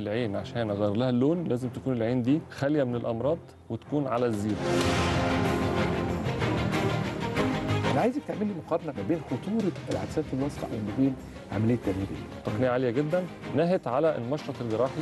العين عشان اغير لها اللون لازم تكون العين دي خاليه من الامراض وتكون على الزيرو انا عايزك تعمل لي مقارنه ما بين خطوره العدسات اللاصقه وما بين عمليه تغيير العين. تقنيه عاليه جدا نهت على المشرط الجراحي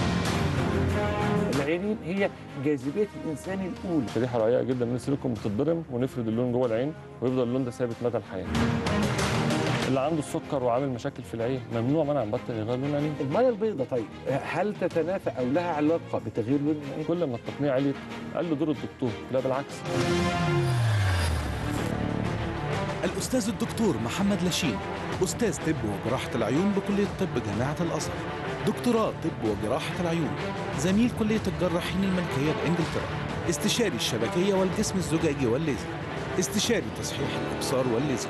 العينين هي جاذبيه الانسان الاولى شريحه رقيقه جدا من السيليكون بتتضرم ونفرد اللون جوه العين ويفضل اللون ده ثابت مدى الحياه اللي عنده السكر وعامل مشاكل في العين ممنوع منع بطل يغير لون عينيه الميه البيضاء طيب هل تتنافى او لها علاقه بتغيير لون العين؟ كل ما التقنيه عليت قل دور الدكتور لا بالعكس الأستاذ الدكتور محمد لاشين أستاذ طب وجراحة العيون بكلية طب جامعة الأزهر دكتوراه طب وجراحة العيون زميل كلية الجراحين الملكية بإنجلترا استشاري الشبكية والجسم الزجاجي والليزر استشاري تصحيح الإبصار والليزر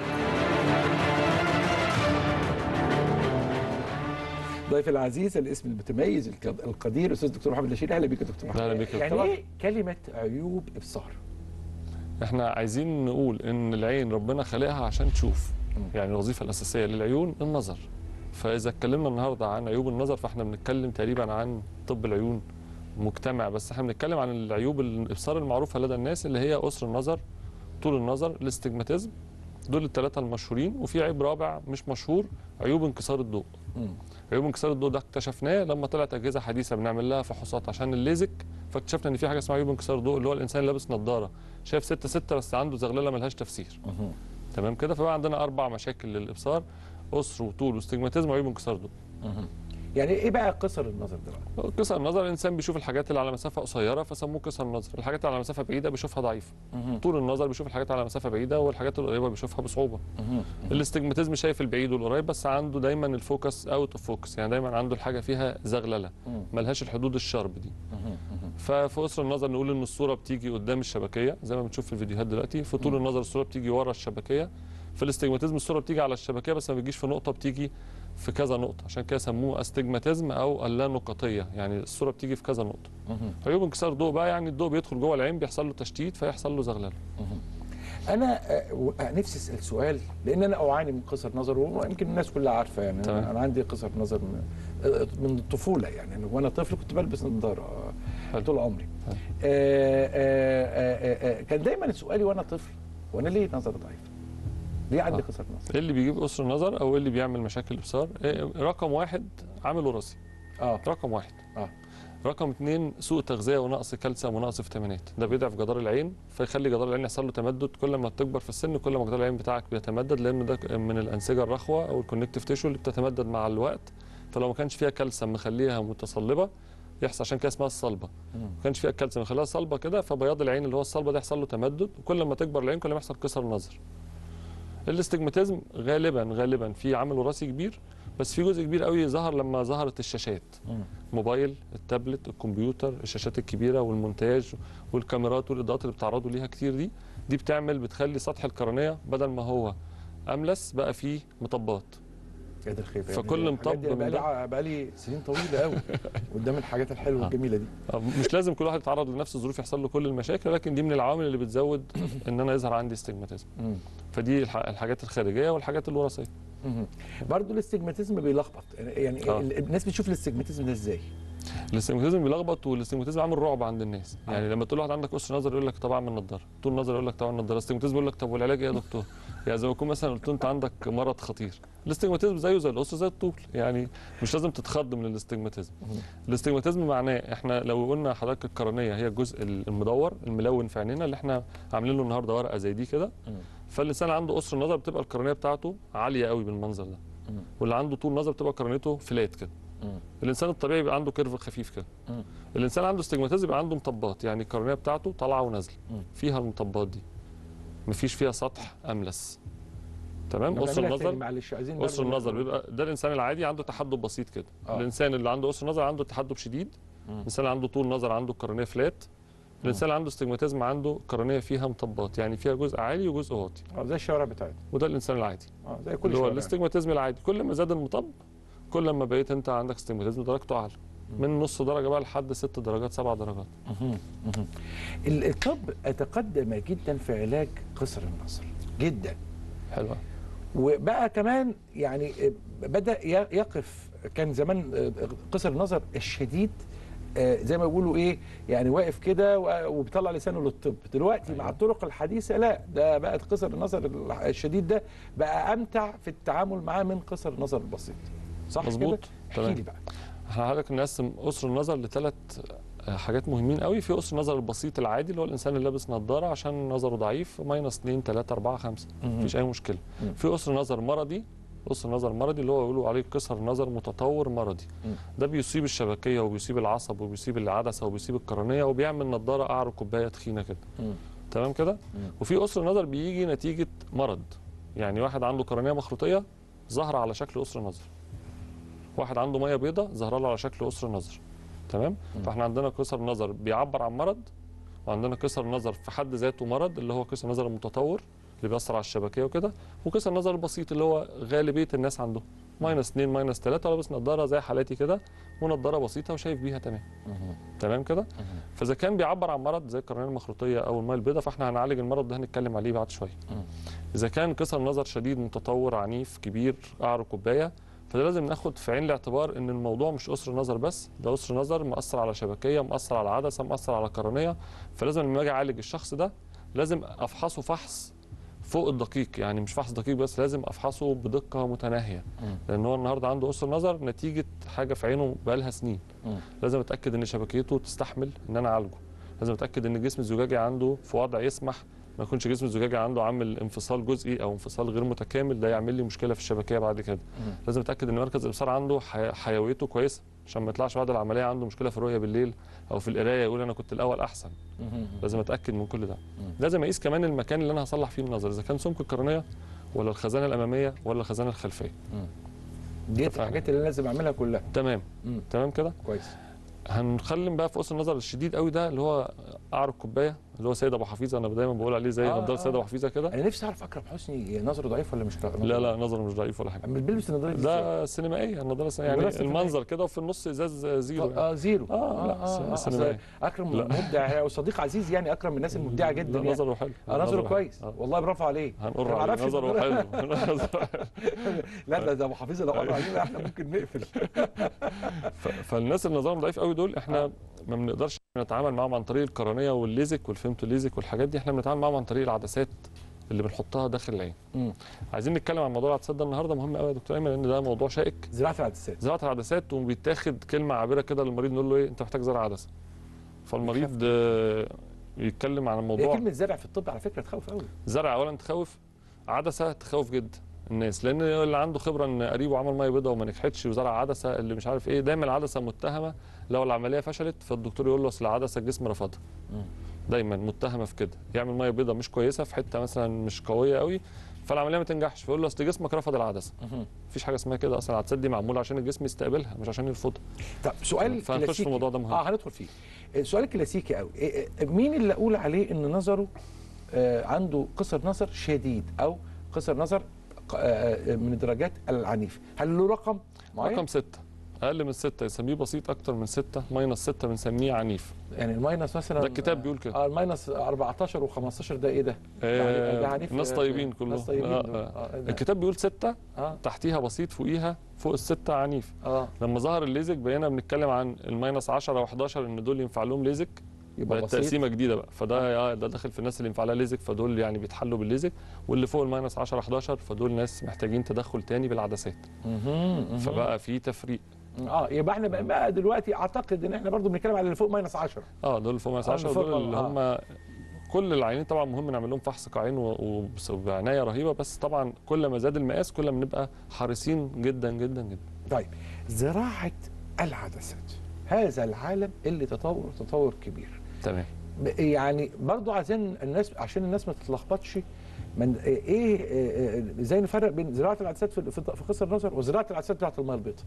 ضيف العزيز الاسم المتميز الك- القدير الاستاذ الدكتور محمد لاشين اهلا بك يا دكتور محمد أهلا بك يا يعني دكتور. ايه كلمه عيوب ابصار؟ احنا عايزين نقول ان العين ربنا خلقها عشان تشوف يعني الوظيفه الاساسيه للعيون النظر فاذا اتكلمنا النهارده عن عيوب النظر فاحنا بنتكلم تقريبا عن طب العيون مجتمع بس احنا بنتكلم عن العيوب الابصار المعروفه لدى الناس اللي هي قصر النظر طول النظر الاستجماتيزم دول الثلاثه المشهورين وفي عيب رابع مش مشهور عيوب انكسار الضوء عيوب انكسار الضوء ده اكتشفناه لما طلعت اجهزه حديثه بنعمل لها فحوصات عشان الليزك فاكتشفنا ان في حاجه اسمها عيوب انكسار الضوء اللي هو الانسان اللي لابس نظاره شايف 6 6 بس عنده زغلله ملهاش تفسير تمام كده فبقى عندنا اربع مشاكل للابصار قصر وطول واستجماتيزم وعيوب انكسار الضوء يعني ايه بقى قصر النظر ده بقى؟ قصر النظر الانسان بيشوف الحاجات اللي على مسافه قصيره فسموه قصر النظر الحاجات اللي على مسافه بعيده بيشوفها ضعيفه طول النظر بيشوف الحاجات على مسافه بعيده والحاجات القريبه بيشوفها بصعوبه الاستجماتيزم شايف البعيد والقريب بس عنده دايما الفوكس اوت اوف فوكس يعني دايما عنده الحاجه فيها زغلله ملهاش الحدود الشارب دي ففي قصر النظر نقول ان الصوره بتيجي قدام الشبكيه زي ما بنشوف في الفيديوهات دلوقتي في طول النظر الصوره بتيجي ورا الشبكيه في الاستجماتيزم الصوره بتيجي على الشبكيه بس ما بتجيش في نقطه بتيجي في كذا نقطه عشان كده سموه استجماتيزم او اللانقطيه يعني الصوره بتيجي في كذا نقطه عيوب انكسار الضوء بقى يعني الضوء بيدخل جوه العين بيحصل له تشتيت فيحصل له زغلله انا آه، و- آه، نفسي اسال سؤال لان انا اعاني من قصر نظر ويمكن الناس كلها عارفه يعني تمام. انا أنا عندي قصر نظر من, آه، من الطفوله يعني أنا وانا طفل كنت بلبس نظاره آه، حلو. طول عمري حلو. آه، آه، آه، آه، كان دايما سؤالي وانا طفل وانا ليه نظر ضعيف؟ ليه عندي آه. قصر نظر؟ ايه اللي بيجيب قصر النظر او ايه اللي بيعمل مشاكل ابصار إيه رقم واحد عامل وراثي اه رقم واحد اه رقم اثنين سوء تغذيه ونقص كالسيوم ونقص فيتامينات ده بيضعف جدار العين فيخلي جدار العين يحصل له تمدد كل ما تكبر في السن كل ما جدار العين بتاعك بيتمدد لان ده من الانسجه الرخوه او الكونكتيف تيشو اللي بتتمدد مع الوقت فلو ما كانش فيها كالسيوم مخليها متصلبه يحصل عشان كده اسمها الصلبه ما كانش فيها كالسيوم مخليها صلبه كده فبياض العين اللي هو الصلبه ده يحصل له تمدد وكل ما تكبر العين كل ما يحصل كسر نظر الاستجماتيزم غالبا غالبا في عامل وراثي كبير بس في جزء كبير قوي ظهر لما ظهرت الشاشات موبايل التابلت الكمبيوتر الشاشات الكبيره والمونتاج والكاميرات والاضاءات اللي بتعرضوا ليها كتير دي دي بتعمل بتخلي سطح القرنيه بدل ما هو املس بقى فيه مطبات يا ده الخير فكل مطب من بقى ده- لي بقى لي سنين طويله قوي قدام الحاجات الحلوه آه. الجميله دي آه، مش لازم كل واحد يتعرض لنفس الظروف يحصل له كل المشاكل لكن دي من العوامل اللي بتزود ان انا يظهر عندي استجماتيزم مم. فدي الح- الحاجات الخارجيه والحاجات الوراثيه مم. برضه الاستجماتيزم بيلخبط يعني آه. ال- الناس بتشوف الاستجماتيزم ده ازاي؟ الاستجماتيزم بيلخبط والاستجماتيزم عامل رعب عند الناس يعني لما تقول لواحد عندك قصر نظر يقول لك طب اعمل نضاره طول نظر يقول لك طبعا نضاره الاستجماتيزم يقول لك طب والعلاج ايه يا دكتور يعني زي ما يكون مثلا قلت له انت عندك مرض خطير الاستجماتيزم زيه زي القصر زي الطول يعني مش لازم تتخض من الاستجماتيزم الاستجماتيزم معناه احنا لو قلنا حضرتك القرنيه هي الجزء المدور الملون في عينينا اللي احنا عاملين له النهارده ورقه زي دي كده فالانسان عنده قصر نظر بتبقى القرنيه بتاعته عاليه قوي بالمنظر ده واللي عنده طول نظر بتبقى قرنيته فلات كده الانسان الطبيعي بيبقى عنده كيرف خفيف كده مم. الانسان عنده استجماتيزم بيبقى عنده مطبات يعني القرنيه بتاعته طالعه ونازله مم. فيها المطبات دي مفيش فيها سطح املس تمام قصر نعملها تاني، النظر معلش عايزين قصر برضه- النظر بيبقى ده الانسان العادي عنده تحدب بسيط كده آه. الانسان اللي عنده قصر نظر عنده تحدب شديد مم. الانسان اللي عنده طول نظر عنده القرنيه فلات الانسان اللي عنده استجماتيزم عنده القرنيه فيها مطبات يعني فيها جزء عالي وجزء واطي اه زي الشوارع بتاعتنا وده الانسان العادي اه زي كل اللي هو الشوارع الاستجماتيزم العادي كل ما زاد المطب كل ما بقيت انت عندك استجماتيزم درجته اعلى من نص درجه بقى لحد ست درجات سبع درجات مهم. مهم. ال- الطب تقدم جدا في علاج قصر النظر جدا حلوه وبقى كمان يعني بدا ي- يقف كان زمان آه، قصر النظر الشديد آه، زي ما بيقولوا ايه يعني واقف كده و- وبيطلع لسانه للطب دلوقتي مع الطرق الحديثه لا ده بقت قصر النظر الشديد ده بقى امتع في التعامل معاه من قصر النظر البسيط صح مظبوط. كده احكي تمام. لي بقى احنا حضرتك نقسم قصر النظر لثلاث حاجات مهمين قوي في قصر النظر البسيط العادي اللي هو الانسان اللي لابس نظاره عشان نظره ضعيف ماينس 2 3 4 5 مفيش اي مشكله مم. في قصر نظر مرضي قصر نظر مرضي اللي هو يقولوا عليه قصر نظر متطور مرضي مم. ده بيصيب الشبكيه وبيصيب العصب وبيصيب العدسه وبيصيب القرنيه وبيعمل نظاره قعر كوبايه تخينه كده مم. تمام كده مم. وفي قصر نظر بيجي نتيجه مرض يعني واحد عنده قرنيه مخروطيه ظاهره على شكل قصر نظر واحد عنده ميه بيضاء ظاهره له على شكل قصر نظر تمام مم. فاحنا عندنا قصر نظر بيعبر عن مرض وعندنا قصر نظر في حد ذاته مرض اللي هو قصر نظر المتطور اللي بيأثر على الشبكيه وكده وقصر نظر البسيط اللي هو غالبيه الناس عنده ماينس 2 ماينس 3 لابس نظاره زي حالاتي كده ونظاره بسيطه وشايف بيها تمام مم. تمام كده مم. فاذا كان بيعبر عن مرض زي القرنيه المخروطيه او الميه البيضاء فاحنا هنعالج المرض ده هنتكلم عليه بعد شويه مم. اذا كان قصر نظر شديد متطور عنيف كبير قعر كوبايه فده لازم ناخد في عين الاعتبار ان الموضوع مش قصر نظر بس ده قصر نظر مأثر على شبكيه مأثر على عدسه مأثر على قرنيه فلازم لما اجي اعالج الشخص ده لازم افحصه فحص فوق الدقيق يعني مش فحص دقيق بس لازم افحصه بدقه متناهيه مم. لان هو النهارده عنده قصر نظر نتيجه حاجه في عينه بقالها سنين مم. لازم اتاكد ان شبكيته تستحمل ان انا اعالجه لازم اتاكد ان الجسم الزجاجي عنده في وضع يسمح ما يكونش جسم الزجاجي عنده عامل انفصال جزئي او انفصال غير متكامل ده يعمل لي مشكله في الشبكيه بعد كده مم. لازم اتاكد ان مركز الابصار عنده حي- حيويته كويسه عشان ما يطلعش بعد العمليه عنده مشكله في الرؤيه بالليل او في القرايه يقول انا كنت الاول احسن مم. لازم اتاكد من كل ده مم. لازم اقيس كمان المكان اللي انا هصلح فيه النظر اذا كان سمك القرنيه ولا الخزانه الاماميه ولا الخزانه الخلفيه دي اتفقنا. الحاجات اللي لازم اعملها كلها تمام مم. تمام كده كويس هنخلم بقى في قصر النظر الشديد قوي ده اللي هو قعر الكوبايه اللي هو سيد ابو حفيظه انا دايما بقول عليه زي آه، نضاره سيد آه. ابو حفيظه كده انا نفسي اعرف اكرم حسني نظره ضعيف ولا مش نظره لا لا نظره مش ضعيف ولا حاجه أما بيلبس النظاره دي إزاي؟ ده سينمائيه النضاره السينمائية. نضارة يعني سينمائية. المنظر كده وفي النص ازاز زيرو يعني. اه زيرو آه، لا، أصل سينمائي. اكرم لا. مبدع وصديق عزيز يعني اكرم من الناس المبدعه جدا لا يعني نظره حلو آه نظره حلو. كويس آه. والله برافو عليه هنقر أنا ما عليه أعرفش نظره النضارة- حلو نظره حلو. لا ده ده ابو حفيظه لو قرا علينا احنا ممكن نقفل ف- فالناس اللي نظرهم ضعيف قوي دول احنا ما بنقدرش نتعامل معاهم عن طريق القرنيه والليزك والفيمتو ليزك والحاجات دي احنا بنتعامل معاهم عن طريق العدسات اللي بنحطها داخل العين مم. عايزين نتكلم عن موضوع العدسات ده النهارده مهم قوي يا دكتور ايمن لان ده موضوع شائك زراعه العدسات زراعه العدسات وبيتاخد كلمه عابره كده للمريض نقول له ايه انت محتاج زرع عدسه فالمريض آه، يتكلم عن هي الموضوع كلمه زرع في الطب على فكره تخوف قوي زرع اولا تخوف عدسه تخوف جدا الناس لان اللي عنده خبره ان قريبه عمل ميه بيضاء وما نجحتش وزرع عدسه اللي مش عارف ايه دايما العدسه متهمه لو العمليه فشلت فالدكتور يقول له اصل العدسه الجسم رفضها مم. دايما متهمه في كده يعمل ميه بيضاء مش كويسه في حته مثلا مش قويه قوي فالعمليه ما تنجحش فيقول له اصل جسمك رفض العدسه مهم. مفيش حاجه اسمها كده اصلا العدسات دي معموله عشان الجسم يستقبلها مش عشان يرفضها طب سؤال فهنخش في كلاسيكي. الموضوع ده مهم. اه هندخل فيه السؤال الكلاسيكي قوي إيه- إيه- مين اللي اقول عليه ان نظره آه عنده قصر نظر شديد او قصر نظر ق- آه من الدرجات العنيفه هل له رقم معين رقم ستة اقل من ستة يسميه بسيط اكتر من ستة ماينس ستة بنسميه عنيف يعني الماينس مثلا ده الكتاب بيقول كده. اه الماينس 14 و15 ده ايه ده؟ آه، ده عنيف ناس آه، طيبين كلهم ناس طيبين آه، دول. آه. آه، ده- الكتاب بيقول ستة اه تحتيها بسيط فوقيها فوق الستة عنيف اه لما ظهر الليزك بقينا بنتكلم عن الماينس 10 و11 ان دول ينفع لهم ليزك يبقى بقت بسيط تقسيمه جديده بقى فده آه. ده داخل في الناس اللي ينفع لها ليزك فدول يعني بيتحلوا بالليزك واللي فوق الماينس 10 11 فدول ناس محتاجين تدخل تاني بالعدسات مهم، مهم. فبقى في تفريق اه يبقى احنا بقى, بقى دلوقتي اعتقد ان احنا برضو بنتكلم على اللي فوق ماينس 10 اه دول اللي فوق ماينس آه، 10 اللي فوق دول اللي آه. هم كل العينين طبعا مهم نعمل لهم فحص قاعين و- وبس- وبعنايه رهيبه بس طبعا كل ما زاد المقاس كل ما بنبقى حريصين جدا جدا جدا طيب زراعه العدسات هذا العالم اللي تطور تطور كبير تمام ب- يعني برضو عايزين الناس عشان الناس ما تتلخبطش من ايه إيه- إيه- ازاي نفرق بين زراعه العدسات في في في قصر النظر وزراعه العدسات بتاعت الميه البيضاء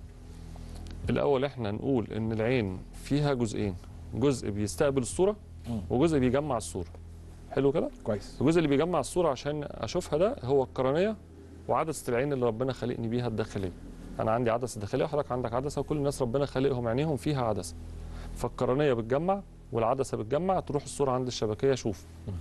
الاول احنا نقول ان العين فيها جزئين جزء بيستقبل الصوره مم. وجزء بيجمع الصوره حلو كده كويس الجزء اللي بيجمع الصوره عشان اشوفها ده هو القرنيه وعدسه العين اللي ربنا خلقني بيها الداخليه انا عندي عدسه داخليه وحضرتك عندك عدسه وكل الناس ربنا خالقهم عينيهم فيها عدسه فالقرنيه بتجمع والعدسه بتجمع تروح الصوره عند الشبكيه اشوف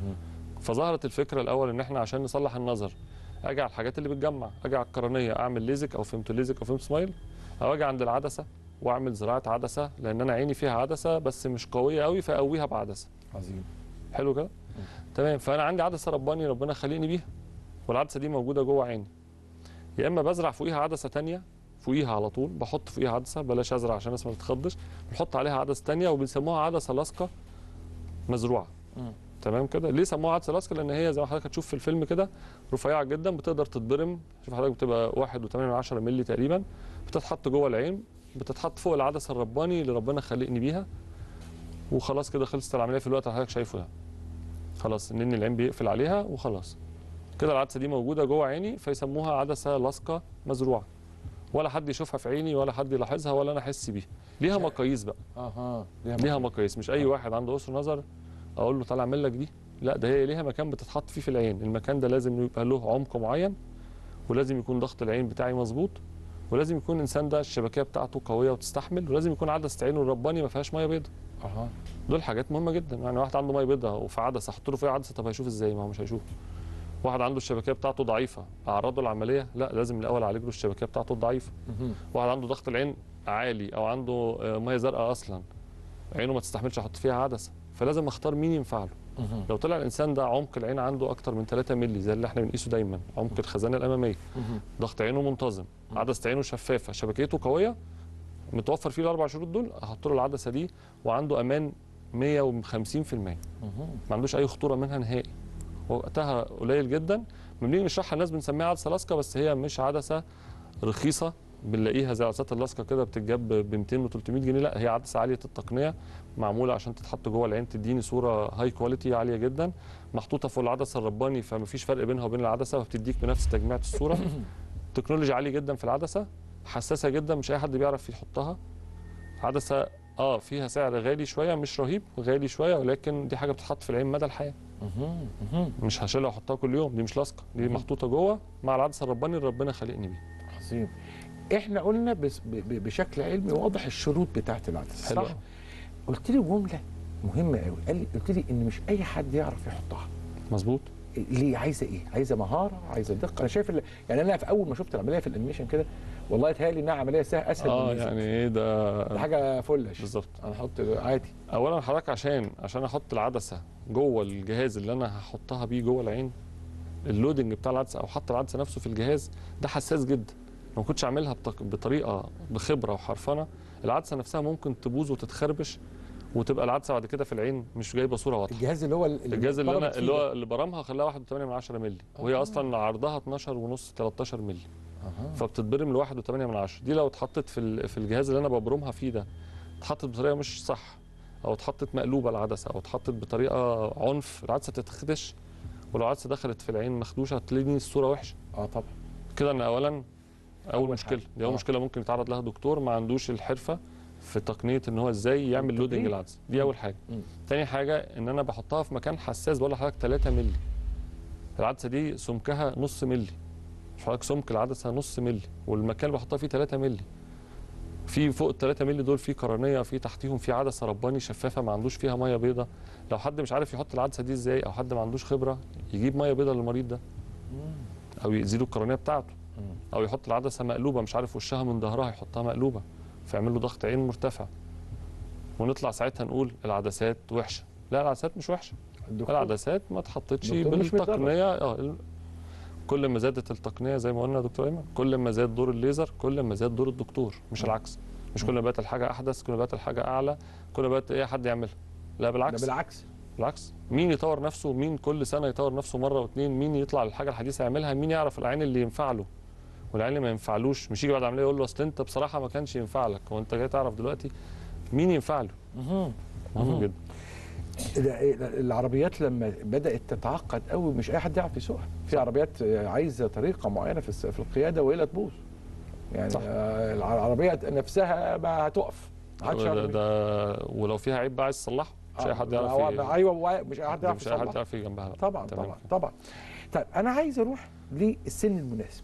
فظهرت الفكره الاول ان احنا عشان نصلح النظر اجي على الحاجات اللي بتجمع اجي على القرنيه اعمل ليزك او فيمتو ليزك او فيمتو سمايل او اجي عند العدسه واعمل زراعه عدسه لان انا عيني فيها عدسه بس مش قويه قوي فاقويها بعدسه عظيم حلو كده تمام فانا عندي عدسه رباني ربنا خلقني بيها والعدسه دي موجوده جوه عيني يا اما بزرع فوقيها عدسه تانية فوقيها على طول بحط فوقيها عدسه بلاش ازرع عشان الناس ما تتخضش بنحط عليها عدسه تانية وبنسموها عدسه لاصقه مزروعه مم. تمام كده ليه سموها عدسه لاصقه لان هي زي ما حضرتك هتشوف في الفيلم كده رفيعه جدا بتقدر تتبرم شوف حضرتك بتبقى 1.8 مللي تقريبا بتتحط جوه العين بتتحط فوق العدسه الرباني اللي ربنا خلقني بيها وخلاص كده خلصت العمليه في الوقت اللي حضرتك شايفه ده خلاص ان العين بيقفل عليها وخلاص كده العدسه دي موجوده جوه عيني فيسموها عدسه لاصقه مزروعه ولا حد يشوفها في عيني ولا حد يلاحظها ولا انا احس بيها ليها مقاييس بقى اها ليها مقاييس مش اي واحد عنده قصر نظر اقول له تعالى اعمل لك دي لا ده هي ليها مكان بتتحط فيه في العين المكان ده لازم يبقى له عمق معين ولازم يكون ضغط العين بتاعي مظبوط ولازم يكون الانسان ده الشبكيه بتاعته قويه وتستحمل ولازم يكون عدسه عينه الرباني ما فيهاش ميه بيضاء اها دول حاجات مهمه جدا يعني واحد عنده ميه بيضاء وفي عدسه احط له فيها عدسه طب هيشوف ازاي ما هو مش هيشوف واحد عنده الشبكيه بتاعته ضعيفه اعرضه العمليه لا لازم الاول اعالج له الشبكيه بتاعته الضعيفه مهم. واحد عنده ضغط العين عالي او عنده آه، ميه زرقاء اصلا عينه ما تستحملش احط فيها عدسه فلازم اختار مين ينفع له مهم. لو طلع الانسان ده عمق العين عنده اكتر من 3 مللي زي اللي احنا بنقيسه دايما عمق الخزانه الاماميه مهم. ضغط عينه منتظم عدسه عينه شفافه شبكيته قويه متوفر فيه الاربع شروط دول احط له العدسه دي وعنده امان 150% مهم. ما عندوش اي خطوره منها نهائي وقتها قليل جدا بنيجي نشرحها الناس بنسميها عدسه لاصقه بس هي مش عدسه رخيصه بنلاقيها زي العدسات اللاصقه كده بتتجاب ب 200 و 300 جنيه لا هي عدسه عاليه التقنيه معموله عشان تتحط جوه العين تديني صوره هاي كواليتي عاليه جدا محطوطه فوق العدسه الرباني فمفيش فرق بينها وبين العدسه وبتديك بنفس تجميعة الصوره تكنولوجيا عالي جدا في العدسه حساسه جدا مش اي حد بيعرف يحطها عدسه اه فيها سعر غالي شويه مش رهيب غالي شويه ولكن دي حاجه بتتحط في العين مدى الحياه مهم. مهم. مش هشيلها واحطها كل يوم دي مش لاصقه دي مهم. محطوطه جوه مع العدسه الرباني اللي ربنا خلقني بيه عظيم احنا قلنا بس ب- ب- بشكل علمي واضح الشروط بتاعت العدسه حلو صح أوي. قلت لي جمله مهمه قوي قال لي قلت لي ان مش اي حد يعرف يحطها مظبوط ليه عايزه ايه عايزه مهاره عايزه دقه انا شايف ال- يعني انا في اول ما شفت العمليه في الانيميشن كده والله اتهيألي انها عمليه سهله اسهل اه من الناس. يعني ايه ده ده حاجه فلش بالظبط انا احط عادي اولا حضرتك عشان عشان احط العدسه جوه الجهاز اللي انا هحطها بيه جوه العين اللودنج بتاع العدسه او حط العدسه نفسه في الجهاز ده حساس جدا لو ما كنتش اعملها بتق- بطريقه بخبره وحرفنه العدسه نفسها ممكن تبوظ وتتخربش وتبقى العدسه بعد كده في العين مش جايبه صوره واضحه الجهاز اللي هو الجهاز اللي انا اتضربت اللي فيه هو اللي برمها خلاها 1.8 من 10 مللي وهي آه. اصلا عرضها 12 ونص 13 مللي ده. أها. فبتتبرم ل 1.8 من 10 دي لو اتحطت في ال- في الجهاز اللي انا ببرمها فيه ده اتحطت بطريقه مش صح او اتحطت مقلوبه العدسه او اتحطت بطريقه عنف العدسه تتخدش ولو العدسه دخلت في العين مخدوشه هتلاقيني الصوره وحشه اه طبعا كده ان اولا اول أول مشكله حاجة. دي اول آه. مشكله ممكن يتعرض لها دكتور ما عندوش الحرفه في تقنيه ان هو ازاي يعمل التدريب. لودنج العدسه دي اول حاجه مم. تاني حاجه ان انا بحطها في مكان حساس بقول لحضرتك 3 مللي العدسه دي سمكها نص مللي مش حضرتك سمك العدسه نص مللي والمكان اللي بحطها فيه 3 مللي في فوق ال 3 مللي دول في قرنيه في تحتيهم في عدسه رباني شفافه ما عندوش فيها ميه بيضاء لو حد مش عارف يحط العدسه دي ازاي او حد ما عندوش خبره يجيب ميه بيضاء للمريض ده او يزيد القرنيه بتاعته مم. او يحط العدسه مقلوبه مش عارف وشها من ظهرها يحطها مقلوبه فيعمل له ضغط عين مرتفع ونطلع ساعتها نقول العدسات وحشه لا العدسات مش وحشه الدكتور العدسات ما اتحطتش الدكتور مش بالتقنيه اه ال- كل ما زادت التقنيه زي ما قلنا يا دكتور ايمن كل ما زاد دور الليزر كل ما زاد دور الدكتور مش مم. العكس مش كل ما بقت الحاجه احدث كل ما بقت الحاجه اعلى كل ما بقت ايه حد يعملها لا ده بالعكس بالعكس بالعكس مين يطور نفسه مين كل سنه يطور نفسه مره واثنين مين يطلع للحاجه الحديثه يعملها مين يعرف العين اللي ينفع له والعين اللي ما ينفعلوش مش يجي بعد عمليه يقول له اصل انت بصراحه ما كانش ينفع لك هو انت جاي تعرف دلوقتي مين ينفع له مهم. مهم مهم. جدا ده إيه، ده العربيات لما بدات تتعقد قوي مش اي حد يعرف يسوقها في عربيات عايزه طريقه معينه في الس- في القياده والا تبوظ يعني صح. آه، العربيه نفسها ما هتقف محدش ده, يعرف ده ولو فيها عيب بقى عايز تصلحه مش اي حد يعرف هو- ي- ايوه هو مش اي حد ده يعرف مش اي حد يصلحها. يعرف يجي جنبها لا. طبعا تمام. طبعا طبعا طيب انا عايز اروح للسن المناسب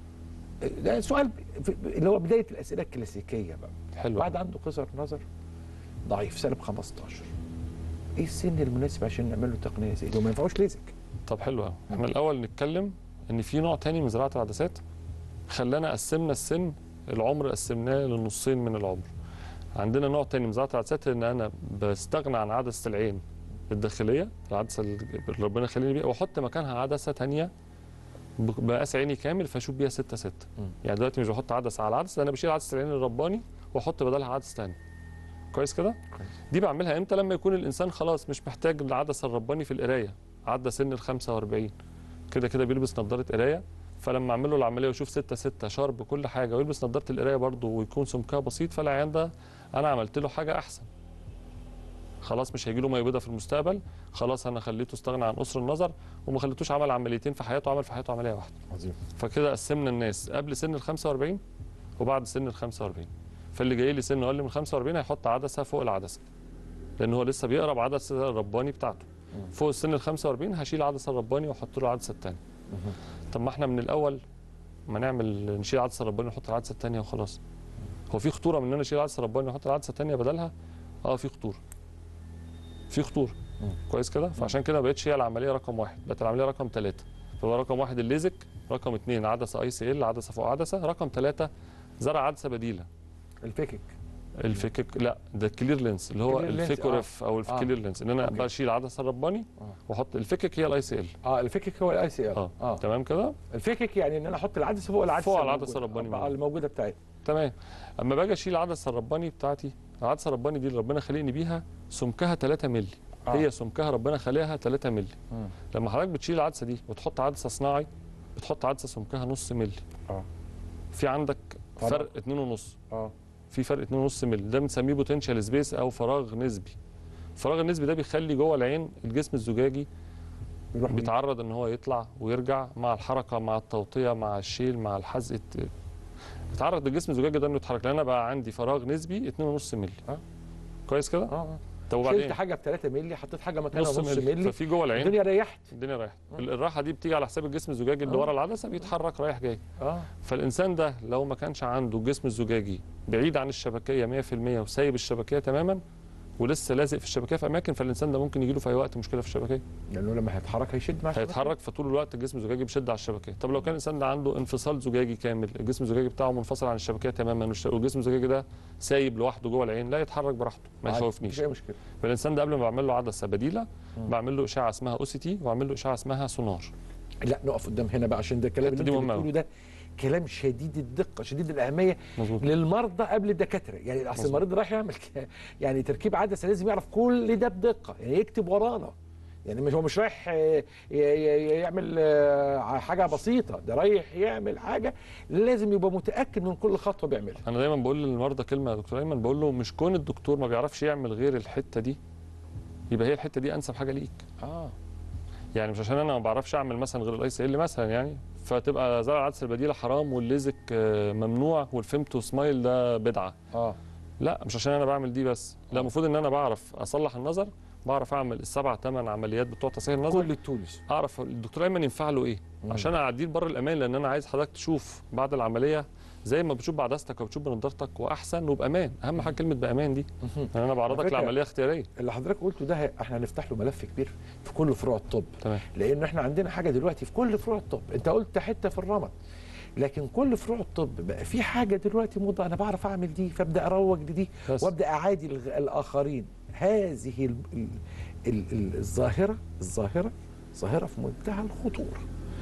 ده سؤال في- اللي هو بدايه الاسئله الكلاسيكيه بقى حلو واحد عنده قصر نظر ضعيف سالب 15 ايه السن المناسب عشان نعمل له تقنيه زي دي وما ينفعوش ليزك طب حلو قوي احنا الاول نتكلم ان في نوع تاني من زراعه العدسات خلانا قسمنا السن العمر قسمناه لنصين من العمر عندنا نوع تاني من زراعه العدسات ان انا بستغنى عن عدسه العين الداخليه العدسه اللي ربنا يخليني بيها واحط مكانها عدسه تانية بمقاس عيني كامل فاشوف بيها 6 6 مم. يعني دلوقتي مش بحط عدسه على عدسه انا بشيل عدسه العين الرباني واحط بدلها عدسه تانية كويس كده كويس. دي بعملها امتى لما يكون الانسان خلاص مش محتاج العدسه الرباني في القرايه عدى سن ال 45 كده كده بيلبس نظاره قرايه فلما اعمل له العمليه ويشوف 6 6 شارب كل حاجه ويلبس نظاره القرايه برضه ويكون سمكها بسيط فالعيان ده انا عملت له حاجه احسن خلاص مش هيجي له ميه بيضاء في المستقبل خلاص انا خليته استغنى عن قصر النظر وما خليتوش عمل عمليتين في حياته عمل في حياته عمليه واحده عظيم فكده قسمنا الناس قبل سن ال 45 وبعد سن ال 45 فاللي جاي لي سنه اقل من 45 هيحط عدسه فوق العدسه لان هو لسه بيقرا بعدسه الرباني بتاعته مم. فوق السن ال 45 هشيل عدسه الرباني واحط له العدسه الثانيه طب ما احنا من الاول ما نعمل نشيل العدسه الرباني ونحط العدسه الثانيه وخلاص هو في خطوره من ان انا اشيل العدسه الرباني واحط العدسه الثانيه بدلها اه في خطوره في خطوره مم. كويس كده فعشان كده ما بقتش هي العمليه رقم واحد بقت العمليه رقم ثلاثه فبقى رقم واحد الليزك رقم اثنين عدسه اي سي ال عدسه فوق عدسه رقم ثلاثه زرع عدسه بديله الفكك الفيكك لا ده الكلير لينس اللي هو كلير لينس، الفيكوريف او آه. الكلير لينس ان انا أوكي. بشيل العدسه الرباني آه. واحط الفيكك هي الاي سي ال اه الفكك هو الاي سي ال اه اه تمام كده الفكك يعني ان انا احط العدسه فوق العدسه فوق الموجودة. العدسة الرباني آه، موجودة. الموجوده بتاعتي تمام اما باجي اشيل العدسه الرباني بتاعتي العدسه الرباني دي اللي ربنا خلقني بيها سمكها 3 مللي آه. هي سمكها ربنا خلقها 3 مللي مم. لما حضرتك بتشيل العدسه دي وتحط عدسه صناعي بتحط عدسه سمكها نص مللي اه في عندك طبعا. فرق 2 ونص اه في فرق 2.5 مللي ده بنسميه بوتنشال سبيس او فراغ نسبي الفراغ النسبي ده بيخلي جوه العين الجسم الزجاجي يروح بي- بيتعرض ان هو يطلع ويرجع مع الحركه مع التوطيه مع الشيل مع الحزق بيتعرض الجسم الزجاجي ده انه يتحرك لان انا بقى عندي فراغ نسبي 2.5 مللي آه. كويس كده اه اه طب شلت وبعدين حاجه ب 3 مللي حطيت حاجه مكانها نص نص مللي مللي ففي جوه العين الدنيا ريحت الدنيا رايحه آه. الراحه دي بتيجي على حساب الجسم الزجاجي اللي آه. ورا العدسه بيتحرك رايح جاي اه فالانسان ده لو ما كانش عنده الجسم الزجاجي بعيد عن الشبكيه 100% وسايب الشبكيه تماما ولسه لازق في الشبكيه في اماكن فالانسان ده ممكن يجي له في اي وقت مشكله في الشبكيه لانه لما هيتحرك هيشد مع الشبكة. هيتحرك فطول الوقت الجسم الزجاجي بيشد على الشبكيه طب لو كان الانسان ده عنده انفصال زجاجي كامل الجسم الزجاجي بتاعه منفصل عن الشبكيه تماما والش- والجسم الزجاجي ده سايب لوحده جوه العين لا يتحرك براحته ما عادي، يخوفنيش مفيش اي مشكله فالانسان ده قبل ما بعمل له عدسه بديله مم. بعمل له اشعه اسمها او سي تي واعمل له اشعه اسمها سونار لا نقف قدام هنا بقى عشان ده الكلام الحتة اللي دي انت مهمة أوي. بتقوله ده كلام شديد الدقه شديد الاهميه مظبوط للمرضى قبل الدكاتره يعني اصل مظبوط. المريض رايح يعمل ك- يعني تركيب عدسه لازم يعرف كل ده بدقه يعني يكتب ورانا يعني مش هو مش رايح آه، ي- ي- يعمل آه، حاجه بسيطه ده رايح يعمل حاجه لازم يبقى متاكد من كل خطوه بيعملها انا دايما بقول للمرضى كلمه يا دكتور ايمن بقول له مش كون الدكتور ما بيعرفش يعمل غير الحته دي يبقى هي الحته دي انسب حاجه ليك اه يعني مش عشان انا ما بعرفش اعمل مثلا غير الاي سي ال مثلا يعني فتبقى زرع العدسه البديله حرام والليزك آه، ممنوع والفيمتو سمايل ده بدعه اه لا مش عشان انا بعمل دي بس لا المفروض ان انا بعرف اصلح النظر بعرف اعمل السبع ثمان عمليات بتوع تصحيح النظر كل التولز اعرف الدكتور ايمن ينفع له ايه مم. عشان اعديه بره الامان لان انا عايز حضرتك تشوف بعد العمليه زي ما بتشوف بعدستك وبتشوف بنضارتك واحسن وبامان اهم حاجه كلمه بامان دي يعني انا بعرضك على فكرة- العمليه اختياريه اللي حضرتك قلته ده هي- احنا هنفتح له ملف كبير في كل فروع الطب تمام لان احنا عندنا حاجه دلوقتي في كل فروع الطب انت قلت حته في الرمد لكن كل فروع الطب بقى في حاجه دلوقتي موضه انا بعرف اعمل دي فابدا اروج لدي بس. وابدا اعادي الغ- الاخرين هذه ال ال ال ال الظاهره الظاهره ظاهره في منتهى الخطوره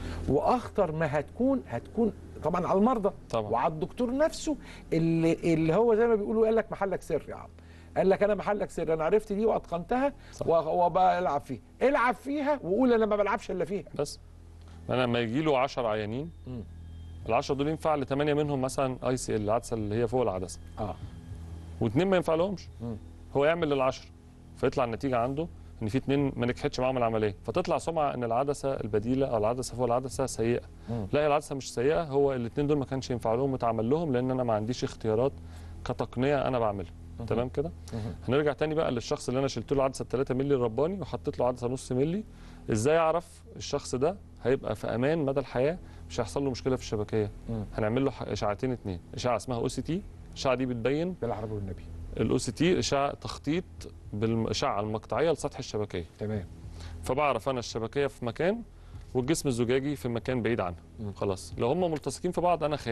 واخطر ما هتكون هتكون طبعا على المرضى طبعا. وعلى الدكتور نفسه اللي اللي هو زي ما بيقولوا قال لك محلك سر يا عم قال لك انا محلك سر انا عرفت دي واتقنتها صح. و- وبقى العب فيها العب فيها وقول انا ما بلعبش الا فيها بس انا لما يجي له 10 عيانين مم. ال 10 دول ينفع لثمانيه منهم مثلا اي سي ال العدسه اللي هي فوق العدسه اه واثنين ما ينفع لهمش مم. هو يعمل للعشر فيطلع النتيجه عنده ان في اثنين ما نجحتش معاهم العمليه فتطلع سمعه ان العدسه البديله او العدسه فوق العدسه سيئه مم. لا هي العدسه مش سيئه هو الاثنين دول ما كانش ينفع لهم واتعمل لهم لان انا ما عنديش اختيارات كتقنيه انا بعملها تمام كده مهم. هنرجع تاني بقى للشخص اللي انا شلت له عدسه 3 مللي الرباني وحطيت له عدسه نص مللي ازاي اعرف الشخص ده هيبقى في امان مدى الحياه مش هيحصل له مشكله في الشبكيه مم. هنعمل له ح- اشعتين اتنين اشعه اسمها او سي تي الاشعه دي بتبين بالعربي والنبي الاو سي تي اشعه تخطيط بالاشعه المقطعيه لسطح الشبكيه تمام فبعرف انا الشبكيه في مكان والجسم الزجاجي في مكان بعيد عنها مم. خلاص لو هم ملتصقين في بعض انا خاف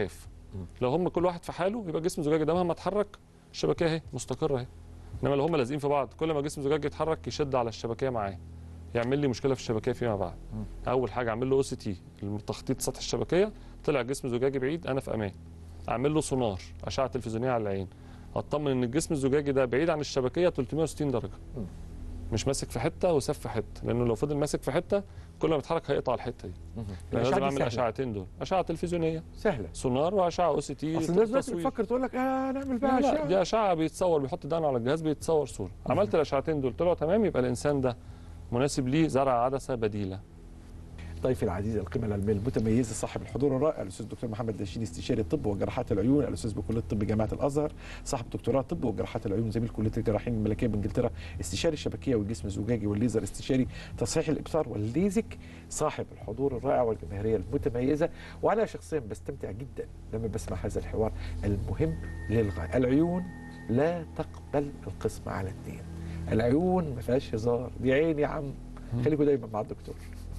لو هم كل واحد في حاله يبقى جسم زجاجي ده مهما اتحرك الشبكيه اهي مستقره اهي انما لو هم لازقين في بعض كل ما جسم زجاجي يتحرك يشد على الشبكيه معاه يعمل لي مشكله في الشبكيه فيما بعد اول حاجه اعمل له او سي تي تخطيط سطح الشبكيه طلع جسم زجاجي بعيد انا في امان اعمل له سونار اشعه تلفزيونيه على العين اطمن ان الجسم الزجاجي ده بعيد عن الشبكيه 360 درجه مش ماسك في حته وساب في حته لانه لو فضل ماسك في حته كل ما يتحرك هيقطع الحته دي يعني الأشعة لازم دي اعمل سهلة. اشعتين دول اشعه تلفزيونيه سهله سونار واشعه او سي تي اصل الناس دلوقتي تصوير. بتفكر تقول لك اه نعمل بقى لا لا أشعة. دي اشعه بيتصور بيحط دقنه على الجهاز بيتصور صوره عملت الاشعتين دول طلعوا تمام يبقى الانسان ده مناسب ليه زرع عدسه بديله ضيفي العزيز القيمه العلميه المتميزه صاحب الحضور الرائع الاستاذ الدكتور محمد داشين استشاري الطب وجراحات العيون الاستاذ بكليه الطب جامعه الازهر صاحب دكتوراه طب وجراحات العيون زميل كليه الجراحين الملكيه بانجلترا استشاري الشبكيه والجسم الزجاجي والليزر استشاري تصحيح الابصار والليزك صاحب الحضور الرائع والجماهيريه المتميزه وانا شخصيا بستمتع جدا لما بسمع هذا الحوار المهم للغايه العيون لا تقبل القسم على اثنين العيون ما فيهاش هزار دي عين يا عم خليكوا دايما مع الدكتور